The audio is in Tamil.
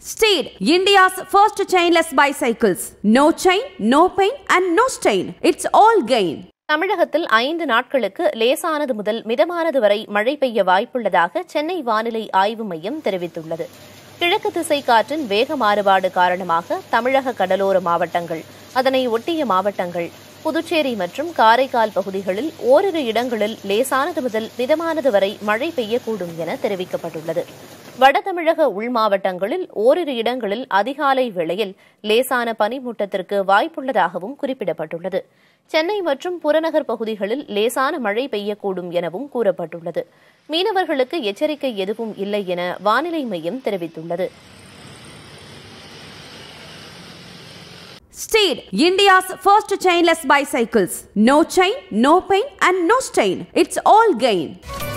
Steed, India's first chainless bicycles. No chain, no pain, and no stain. It's all gain. தமிழகத்தில் ஐந்து நாட்களுக்கு லேசானது முதல் மிதமானது வரை மழை பெய்ய வாய்ப்புள்ளதாக சென்னை வானிலை ஆய்வு மையம் தெரிவித்துள்ளது கிழக்கு திசை காற்றின் வேக மாறுபாடு காரணமாக தமிழக கடலோர மாவட்டங்கள் அதனை ஒட்டிய மாவட்டங்கள் புதுச்சேரி மற்றும் காரைக்கால் பகுதிகளில் ஓரிரு இடங்களில் லேசானது முதல் மிதமானது வரை மழை பெய்யக்கூடும் என தெரிவிக்கப்பட்டுள்ளது வட தமிழக உள் மாவட்டங்களில் ஓரிரு இடங்களில் அதிகாலை வேளையில் லேசான பனிமூட்டத்திற்கு வாய்ப்புள்ளதாகவும் குறிப்பிடப்பட்டுள்ளது சென்னை மற்றும் புறநகர் பகுதிகளில் லேசான மழை பெய்யக்கூடும் எனவும் கூறப்பட்டுள்ளது மீனவர்களுக்கு எச்சரிக்கை எதுவும் இல்லை என வானிலை மையம் தெரிவித்துள்ளது Steed, India's first chainless bicycles. No chain, no pain, and no stain. It's all gain.